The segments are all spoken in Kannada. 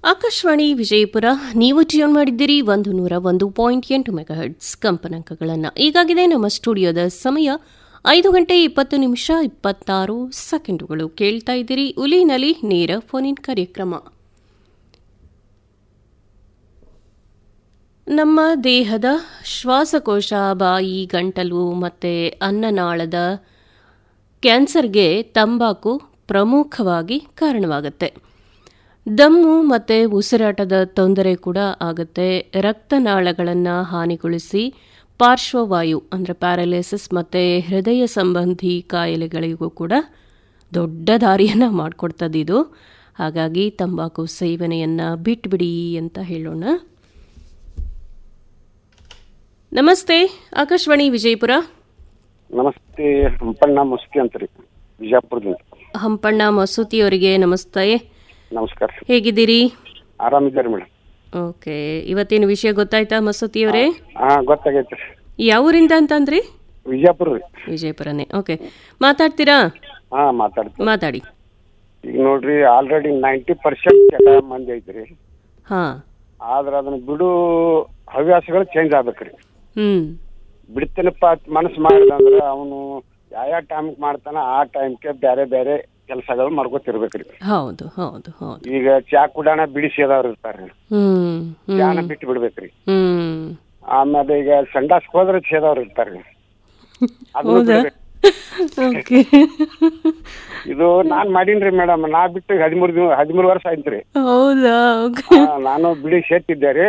ಆಕಾಶವಾಣಿ ವಿಜಯಪುರ ನೀವು ಟ್ಯೂನ್ ಮಾಡಿದ್ದೀರಿ ಒಂದು ನೂರ ಒಂದು ಪಾಯಿಂಟ್ ಎಂಟು ಮೆಗಾಹರ್ಟ್ಸ್ ಕಂಪನಾಂಕಗಳನ್ನು ಈಗಾಗಿದೆ ನಮ್ಮ ಸ್ಟುಡಿಯೋದ ಸಮಯ ಐದು ಗಂಟೆ ಇಪ್ಪತ್ತು ನಿಮಿಷ ಇಪ್ಪತ್ತಾರು ಸೆಕೆಂಡುಗಳು ಕೇಳ್ತಾ ಇದ್ದೀರಿ ಉಲಿನಲ್ಲಿ ನೇರ ಫೋನಿನ್ ಕಾರ್ಯಕ್ರಮ ನಮ್ಮ ದೇಹದ ಶ್ವಾಸಕೋಶ ಬಾಯಿ ಗಂಟಲು ಮತ್ತು ಅನ್ನನಾಳದ ಕ್ಯಾನ್ಸರ್ಗೆ ತಂಬಾಕು ಪ್ರಮುಖವಾಗಿ ಕಾರಣವಾಗುತ್ತೆ ದಮ್ಮು ಮತ್ತು ಉಸಿರಾಟದ ತೊಂದರೆ ಕೂಡ ಆಗುತ್ತೆ ರಕ್ತನಾಳಗಳನ್ನು ಹಾನಿಗೊಳಿಸಿ ಪಾರ್ಶ್ವವಾಯು ಅಂದರೆ ಪ್ಯಾರಲೈಸಿಸ್ ಮತ್ತು ಹೃದಯ ಸಂಬಂಧಿ ಕಾಯಿಲೆಗಳಿಗೂ ಕೂಡ ದೊಡ್ಡ ದಾರಿಯನ್ನು ಮಾಡಿಕೊಡ್ತದಿದು ಹಾಗಾಗಿ ತಂಬಾಕು ಸೇವನೆಯನ್ನು ಬಿಟ್ಬಿಡಿ ಅಂತ ಹೇಳೋಣ ನಮಸ್ತೆ ಆಕಾಶವಾಣಿ ವಿಜಯಪುರ ನಮಸ್ತೆ ಹಂಪಣ್ಣ ಮುಸ್ತಿ ಅಂತ ರೀ ಬಿಜಾಪುರದಿಂದ ಹಂಪಣ್ಣ ಮಸೂತಿಯವರಿಗೆ ನಮಸ್ತೆ ನಮಸ್ಕಾರ ಹೇಗಿದ್ದೀರಿ ಆರಾಮಿದ್ದಾರೆ ಮೇಡಮ್ ಓಕೆ ಇವತ್ತಿನ ವಿಷಯ ಗೊತ್ತಾಯ್ತಾ ಮಸೂತಿಯವರೇ ಹಾ ಗೊತ್ತಾಗೈತೆ ರೀ ಯಾವ ಊರಿಂದ ಅಂತಂದ್ರಿ ವಿಜಾಪುರ ರೀ ವಿಜಯಪುರನೇ ಓಕೆ ಮಾತಾಡ್ತೀರಾ ಹಾ ಮಾತಾಡ್ತೀನಿ ಮಾತಾಡಿ ಈಗ ನೋಡ್ರಿ ಆಲ್ರೆಡಿ ನೈಂಟಿ ಪರ್ಸೆಂಟ್ ಕೆಲ ಮಂದಿ ಐತ್ರಿ ಹಾಂ ಆದ್ರೆ ಅದನ್ನ ಬಿಡು ಹವ್ಯಾಸಗಳು ಚೇಂಜ್ ಆಗ್ಬೇಕ್ರಿ ಹ್ಞೂ ಬಿಡ್ತೇನಪ್ಪ ಮನಸ್ಸು ಮಾಡಿದಂದ್ರೆ ಅವನು ಯಾವ ಟೈಮ್ಗೆ ಮಾಡ್ತಾನ ಆ ಟೈಮ್ಗೆ ಬೇರೆ ಬೇರೆ ಕೆಲಸಗಳು ಮಾಡ್ಕೊತಿರ್ಬೇಕ್ರಿ ಹೌದು ಹೌದು ಹೌದು ಈಗ ಚಾ ಕುಡಾಣ ಬಿಡಿಸಿ ಅದಾವ್ರು ಇರ್ತಾರ್ರಿ ಹ್ಞೂ ಹ್ಞೂ ಚಾನ ಬಿಟ್ಟು ಬಿಡ್ಬೇಕ್ರಿ ಹ್ಞೂ ಆಮೇಲೆ ಈಗ ಸಂಡಾಸ್ಗೆ ಹೋದ್ರೆ ಸೇದವ್ರು ಇರ್ತಾರ್ರಿ ಅದನ್ನು ಹೌದಾ ಬಿಡ್ಬೇಕು. ಓಕೆ ಇದು ನಾನ್ ಮಾಡೀನ್ರಿ ಮೇಡಮ್ ನಾ ಬಿಟ್ಟು ಹದಿಮೂರು ದಿನ ಹದಿಮೂರು ವರ್ಷ ಆಯ್ತ್ರಿ ಹೌದಾ ಓಕೆ ಆ, ನಾನು ಬಿಡಿ ಸೇತಿದ್ದೆ ರೀ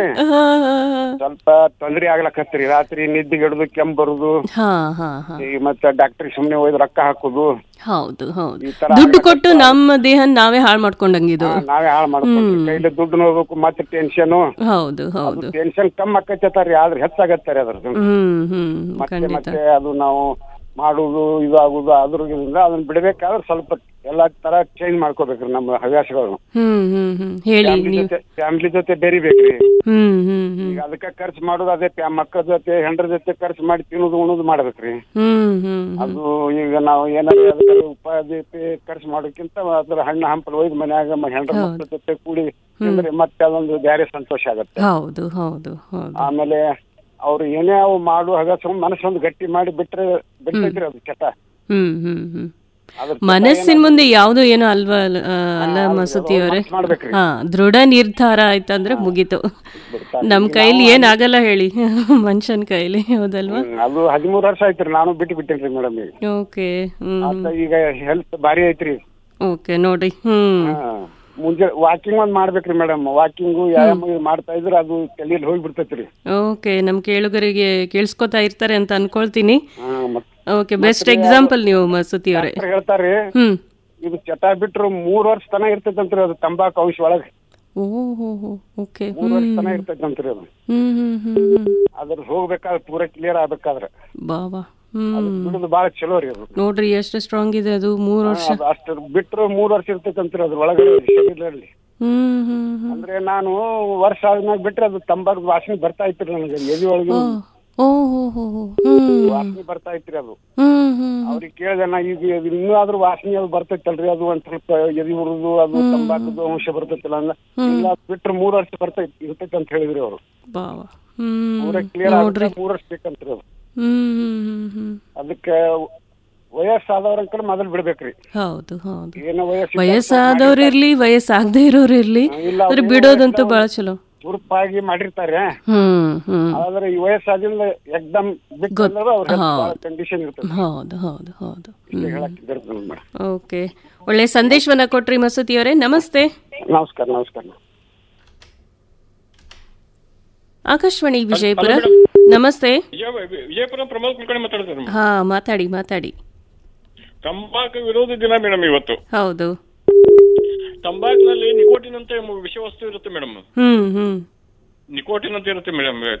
ಸ್ವಲ್ಪ ತೊಂದ್ರೆ ಆಗ್ಲಕತ್ರಿ ರಾತ್ರಿ ನಿದ್ದೆಗೆಡುದು ಕೆಮ್ಮು ಬರುದು ಹಾಂ ಹಾಂ ಹಾಂ ಈ ಮತ್ತೆ ಡಾಕ್ಟ್ರಿಗೆ ಸುಮ್ನೆ ಹೋಯ್ದು ರೊಕ್ಕ ಹಾಕುದು ಹೌದು ಹೌದು ಈ ತರ ದುಡ್ಡು ಕೊಟ್ಟು ನಮ್ಮ ದೇಹ ನಾವೇ ಹಾಳು ಮಾಡ್ಕೊಂಡಂಗಿದು ಆ, ನಾವೇ ಹಾಳು ಮಾಡ್ಕೊಂಡ್ರಿ ಕೈಲಿ ದುಡ್ಡು ನೋಡ್ಬೇಕು ಮತ್ತೆ ಟೆನ್ಷನ್ ಹೌದು ಹೌದು ಟೆನ್ಷನ್ ಕಮ್ಮಿ ಆಕೈತಾರ್ರಿ ಆದ್ರೆ ಹೆಚ್ಚಾಗತ್ತಾರಿ ಅದ್ರದ್ದು ಹ್ಮ್ ಹ್ಮ್ ಮತ್ತೆ ಖಂಡಿತ ಮತ್ತೆ ಅದು ನಾವು ಮಾಡುದು ಇದು ಆಗುದು ಅದ್ರಿಂದ ಅದನ್ನ ಬಿಡ್ಬೇಕಾದ್ರೆ ಸ್ವಲ್ಪ ಎಲ್ಲಾ ತರ ಚೇಂಜ್ ಮಾಡ್ಕೋಬೇಕ್ರಿ ನಮ್ಮ ಹವ್ಯಾಸಗಳು ಹ್ಮ್ ಹ್ಮ್ ಹ್ಮ್ ಹೇಳಿ ಫ್ಯಾಮಿಲಿ ನೀವು ಜೊತೆ ಫ್ಯಾಮಿಲಿ ಜೊತೆ ಬೆರಿಬೇಕ್ರಿ ಹ್ಮ್ ಹಮ್ ಹ್ಮ್ ಈಗ ಅದಕ್ಕೆ ಖರ್ಚು ಮಾಡೋದು ಅದೇ ಪ್ಯಾ- ಮಕ್ಕಳ ಜೊತೆ ಹೆಂಡ್ರ ಜೊತೆ ಖರ್ಚು ಮಾಡಿ ತಿನ್ನೋದು ಉಣೋದು ಮಾಡ್ಬೇಕ್ರಿ ಹ್ಮ್ ಹ್ಮ್ ಅದು ಈಗ ನಾವು ಏನಾದ್ರು ಅದಕ್ಕೆ ಉಪಾಧ್ಯತೆ ಖರ್ಚು ಮಾಡೋಕ್ಕಿಂತ ಅದ್ರ ಹಣ್ಣು ಹಂಪಲು ಒಯ್ದು ಮನ್ಯಾಗ ಮ- ಹೆಂಡ್ರ ಮಕ್ಕಳ ಜೊತೆ ಕೂಡಿ ತಿಂದ್ರೆ ಮತ್ತೆ ಅದೊಂದು ಬೇರೆ ಸಂತೋಷ ಆಗತ್ತೆ ಹೌದು ಹೌದು ಹೌದು ಆಮೇಲೆ ಅವ್ರು ಏನೇ ಅವು ಮಾಡು ಹಗಸ ಮನಸ್ಸೊಂದು ಗಟ್ಟಿ ಮಾಡಿ ಬಿಟ್ರೆ ಬಿಡ್ತೈತ್ರಿ ಅದು ಚಟ ಹ್ಮ್ ಹ್ಮ್ ಹ್ಮ್ ಅದ್ರ ಮನಸ್ಸಿನ ಮುಂದೆ ಯಾವುದು ಏನೋ ಅಲ್ವಾ ಅಲ್ಲ- ಆ, ಅಲ್ಲ ಮಸೂತಿ ಅವರೇ ಮನ್ಸ್ ಮಾಡ್ಬೇಕ್ರಿ ಹಾ ದೃಢ ನಿರ್ಧಾರ ಆಯ್ತಂದ್ರೆ ಮುಗೀತು ಬಿಡ್ತಾರೆ. ನಮ್ ಕೈಲಿ ಏನ್ ಆಗಲ್ಲ ಹೇಳಿ ಮನುಷ್ಯನ್ ಕೈಲಿ ಹೌದಲ್ವಾ ಹ್ಮ್, ಅದು ಹದಿಮೂರು ವರ್ಷ ಆಯ್ತ್ರಿ ನಾನು ಬಿಟ್ಟು ಬಿಟ್ಟೇನ್ರಿ ಮೇಡಮ್ ಈಗ ಓಕೆ ಹ್ಮ್ ಅದ ಈಗ ಹೆಲ್ತ್ ಭಾರಿ ಐತ್ರಿ ಓಕೆ ನೋಡ್ರಿ ಹ್ಮ್ ಹಾ. ಮುಂಜಾನೆ ವಾಕಿಂಗ್ ಒಂದ್ ಮಾಡ್ಬೇಕ್ರಿ ಮೇಡಮ್ ವಾಕಿಂಗು ವ್ಯಾಯಾಮ ಇದು ಮಾಡ್ತಾ ಇದ್ರೆ ಅದು ತಲೆಯಲ್ಲಿ ಹೋಗಿ ಬಿಡ್ತೈತ್ರಿ ಓಕೆ ನಮ್ ಕೇಳುಗರಿಗೆ ಕೇಳಿಸ್ಕೊತಾ ಇರ್ತಾರೆ ಅಂತ ಅನ್ಕೊಳ್ತೀನಿ ಹಾ, ಮತ್ತ್ ಓಕೆ ಬೆಸ್ಟ್ ಎಕ್ಸಾಂಪಲ್ ನೀವು ಮಸೂತಿ ಅವರೇ ಡಾಕ್ಟರ್ ಹೇಳ್ತಾರ್ರಿ ಹ್ಮ್ ಇದು ಚಟ ಬಿಟ್ರು ಮೂರ್ ವರ್ಷ ತನ ಇರ್ತೈತಂತ್ರಿ ಅದು ತಂಬಾಕು ಔಷಧ ಒಳಗೆ ಓ ಹೋ ಹೋ ಓಕೆ ಮೂರ್ ವರ್ಷ ತನ ಇರ್ತೈತಂತ್ರಿ ಅದು ಹ್ಮ್ ಹ್ಮ್ ಹ್ಮ್ ಹ್ಮ್ ಅದ್ರ ಹೋಗ್ಬೇಕಾದ್ರೆ ಪೂರ ಕ್ಲಿಯರ್ ಆಗ್ಬೇಕಾದ್ರೆ ಬಾಬಾ ಹ್ಮ್ ಅದು ಬಿಡುದು ಬಾಳ ಚಲೋ ರೀ ಅದು ನೋಡ್ರಿ ಎಷ್ಟು ಸ್ಟ್ರಾಂಗ್ ಇದೆ ಅದು ಮೂರು ವರ್ಷ ಅದು ಅಷ್ಟು ಬಿಟ್ರು ಮೂರ್ ವರ್ಷ ಇರ್ತೈತಂತ್ರಿ ಅದ್ರ ಒಳಗಡೆ ಶರೀರದಲ್ಲಿ ಹ್ಮ್ ಹ್ಮ್ ಹ್ಮ್ ಅಂದ್ರೆ ನಾನು ವರ್ಷ ಆದ್ಮ್ಯಾಗ ಬಿಟ್ರೆ ಅದು ತಂಬಾಕು ವಾಸನೆ ಬರ್ತಾ ಇತ್ರಿ ನನಗೆ ಎದೆ ಒಳಗೆ ಓ ಹೋ ಹೋ ಹೋ ಹ್ಮ್ ವಾಸನೆ ಬರ್ತಾ ಇತ್ರಿ ಅದು ಹ್ಮ್ ಹ್ಮ್ ಅವ್ರಿಗೆ ಕೇಳಿದೆ ನಾ ಈಗ ಇದು ಇನ್ನೂ ಆದ್ರೂ ವಾಸನೆ ಅದು ಬರ್ತೈತಲ್ರಿ ಅದು ಒಂದ್ ಸ್ವಲ್ಪ ಎದಿ ಉರುದು ಅದು ತಂಬಾಕುದು ಅಂಶ ಬರ್ತೈತಿಲ್ಲ ಅಂದ ಇಲ್ಲ ಅದ್ ಬಿಟ್ರೆ ಮೂರ್ ವರ್ಷ ಬರ್ತೈತಿ ಇರ್ತೈತಿ ಅಂತ ಹೇಳಿದ್ರಿ ಅವರು ಬಾವ ಹ್ಮ್ ಪೂರ ಕ್ಲಿಯರ್ ಆಗುತ್ತೆ ಮೂರ್ ವರ್ಷ ಬೇಕಂತ್ರಿ ಅದು ಹ್ಮ್ ಹ್ಮ್ ಹ್ಮ್ ಹ್ಮ್ ಅದಕ್ಕೆ ವಯಸ್ಸಾದವ್ರ ಕಡೆ ಮೊದಲು ಬಿಡ್ಬೇಕ್ರಿ ಹೌದು ಹೌದು ಏನೋ ವಯಸ್ಸು ವಯಸ್ಸಾದವ್ರು ಇರ್ಲಿ ವಯಸ್ಸಾಗದೇ ಇರೋರು ಇರ್ಲಿ ಇಲ್ಲ ಆದ್ರೆ ಬಿಡೋದಂತೂ ಬಹಳ ಚಲೋ ತುರ್ಪಾಗಿ ಮಾಡಿರ್ತಾರೆ ಹ್ಮ್ ಹ್ಮ್ ಆದ್ರೆ ಈ ವಯಸ್ಸಾದಿಂದ ಎಕ್ದಮ್ ಬಿಟ್ಟು ಅಂದ್ರೆ ಅವ್ರ ಕಂಡೀಷನ್ ಇರ್ತದೆ ಹೌದು ಹೌದು ಹೌದು ಇಷ್ಟೇ ಹೇಳಕ್ ಇದ್ದಿರ್ತದೆ ಮೇಡಮ್ ಓಕೆ ಒಳ್ಳೆ ಸಂದೇಶವನ್ನ ಕೊಟ್ರಿ ಮಸೂತಿ ಅವರೇ ನಮಸ್ತೆ ನಮಸ್ಕಾರ ನಮಸ್ಕಾರ ಆಕಾಶವಾಣಿ ವಿಜಯಪುರ ನಮಸ್ತೆ ವಿಜಯ ವಿಜಯಪುರ ಪ್ರಮೋದ್ ಕುಲಕರ್ಣಿ ಮಾತಾಡ್ತಾರೆ ಹಾ ಮಾತಾಡಿ ಮಾತಾಡಿ ತಂಬಾಕು ವಿರೋಧಿ ದಿನ ಮೇಡಮ್ ಇವತ್ತು ಹೌದು ತಂಬಾಕಿನಲ್ಲಿ ನಿಕೋಟಿನ್ ಅಂತ ವಿಷ ವಸ್ತು ಇರುತ್ತೆ ಮೇಡಮ್ ಹ್ಮ್ ಹ್ಮ್ ನಿಕೋಟಿನ್ ಅಂತ ಇರುತ್ತೆ ಮೇಡಮ್